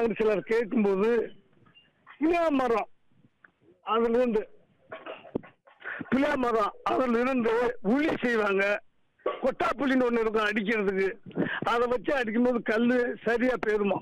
என்னன்னு சிலர் கேட்கும்போது பிளா மரம் அதுல இருந்து பிளா மரம் அதுல இருந்து உளி செய்வாங்க கொட்டாப்புளின்னு ஒண்ணு இருக்கும் அடிக்கிறதுக்கு அதை வச்சு அடிக்கும்போது கல்லு சரியா போயிருமா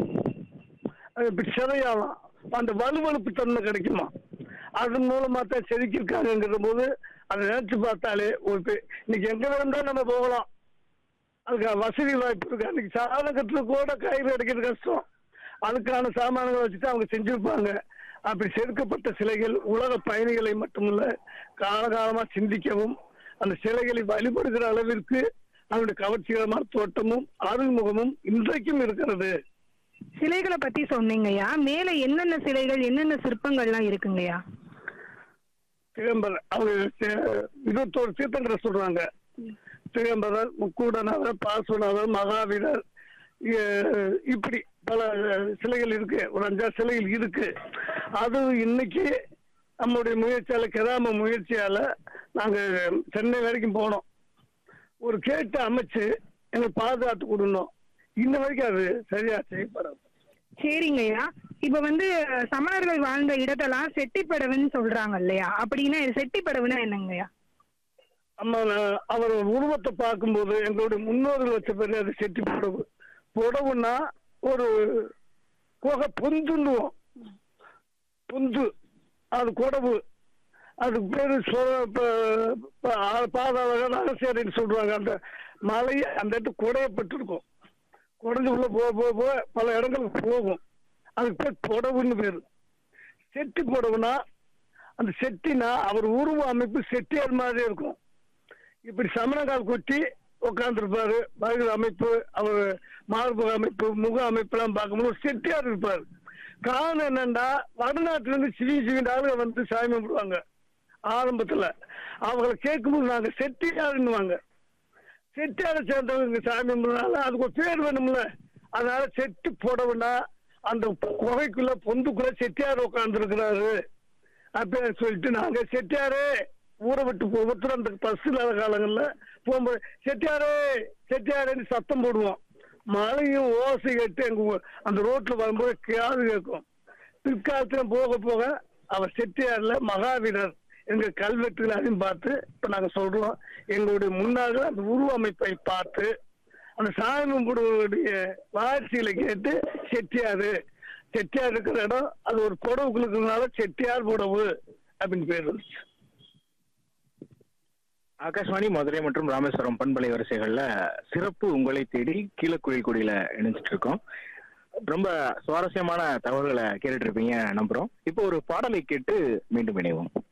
அது இப்படி சிதையாலாம் அந்த வலுவழுப்பு தன்மை கிடைக்குமா அதன் மூலமா தான் செதுக்கியிருக்காங்கிற போது அதை நினைச்சு பார்த்தாலே ஒரு பே- இன்னைக்கு எங்க வேணும்னா நம்ம போகலாம் அதுக்கு வசதி வாய்ப்பு இருக்கு அன்னைக்கு சாதகத்துல கூட கயிறு அடைக்கிறது கஷ்டம் அதுக்கான சாமான்களை வச்சுட்டு அவங்க செஞ்சிருப்பாங்க அப்படி செதுக்கப்பட்ட சிலைகள் உலக பயணிகளை மட்டுமல்ல காலகாலமா சிந்திக்கவும் அந்த சிலைகளை வழிபடுகிற அளவிற்கு அதனுடைய கவர்ச்சிகரமான தோட்டமும் அருள்முகமும் இன்றைக்கும் இருக்கிறது சிலைகளை பத்தி சொன்னீங்கய்யா மேல என்னென்ன சிலைகள் என்னென்ன சிற்பங்கள்லாம் இருக்குங்கய்யா திகம்பரர் அவங்க தி- இருபத்தோரு தீர்த்தங்கரை சொல்றாங்க திகம்பரர் முக்கூடநாதர் பாசுநாதர் மகாவீரர் இ- இப்படி பல சிலைகள் இருக்கு ஒரு அஞ்சாறு சிலைகள் இருக்கு அது இன்னைக்கு நம்முடைய முயற்சியால கிராம முயற்சியால நாங்க சென்னை வரைக்கும் போனோம் ஒரு கேட்டு அமைச்சு எங்களுக்கு பாதுகாத்து கொடுக்கணும் இன்ன வரைக்கும் அது சரியா செய்யப்படாது சரிங்கய்யா இப்ப வந்து சமணர்கள் வாழ்ந்த இடத்தெல்லாம் செட்டிப்படவுன்னு சொல்றாங்க இல்லையா அப்படின்னா செட்டிப்படவுன்னா என்னங்கய்யா நம்ம நான் அவர் உருவத்தை பார்க்கும்போது எங்களுடைய முன்னோர்கள் வச்ச பேரு அது செட்டி புடவு புடவுன்னா ஒரு குகை பொந்துன்னுவோம் பொந்து அது குடவு அதுக்கு பேரு சொ- ப- ப- பாதாள அரசியரின்னு சொல்றாங்க அந்த மலை அந்த இடத்துக்கு குடையப்பட்டிருக்கும் குடைஞ்சு உள்ள போக போக போக பல இடங்களுக்கு போகும் அதுக்கு பேர் புடவுன்னு பேரு செட்டி புடவுனா அந்த செட்டினா அவர் உருவ அமைப்பு செட்டியார் மாதிரி இருக்கும் இப்படி சமணங்கால் கொட்டி உட்காந்துருப்பாரு வயிறு அமைப்பு அவர் மார்பு அமைப்பு முக அமைப்பெல்லாம் பார்க்கும்போது ஒரு செட்டியார் இருப்பார் காரணம் என்னன்னா வடநாட்டுல இருந்து சிவி சிவிந்த ஆளுங்க வந்து சாமி கும்பிடுவாங்க ஆரம்பத்துல அவங்கள கேட்கும்போது நாங்க செட்டியாருன்னுவாங்க செட்டியாரை சேர்ந்தவங்க சாமி கும்பிடுறதுனால அதுக்கு ஒரு பேர் வேணும்ல அதனால செட்டி புடவுனா அந்த குகைக்குள்ள பொந்துக்குள்ள செட்டியார் உட்காந்துருக்கிறாரு அப்படின்னு சொல்லிட்டு நாங்க செட்டியாரே ஊரை விட்டு ஒவ்வொருத்தரும் அந்த பஸ் இல்லாத காலங்கள்ல போகும்போது செட்டியாரே செட்டியாரேன்னு சத்தம் போடுவோம் மழையும் ஓசை கேட்டு எங்க ஊ- அந்த ரோட்ல வரும்போது காது கேட்கும் பிற்காலத்துல போக போக அவர் செட்டியார்ல மகாவீரர் எங்க கல்வெட்டுகளையும் பார்த்து இப்ப நாங்க சொல்றோம் எங்களுடைய முன்னாக அந்த உருவமைப்பை பார்த்து அந்த சாமி கும்பிடுவருடைய வாரிசுகளை கேட்டு செட்டியாரு செட்டியார் இருக்கிற இடம் அது ஒரு புடவுக்குள்ள இருக்கிறதுனால செட்டியார் புடவு அப்படின்னு பேர் வந்துச்சு ஆகாஷ்வாணி மதுரை மற்றும் ராமேஸ்வரம் பண்பலை வரிசைகள்ல சிறப்பு உங்களை தேடி கீழக்குயில் குடியில இணைஞ்சிட்டு இருக்கோம் ரொம்ப சுவாரஸ்யமான தகவல்களை கேட்டுட்டு இருப்பீங்க நம்புறோம் இப்போ ஒரு பாடலை கேட்டு மீண்டும் இணைவோம்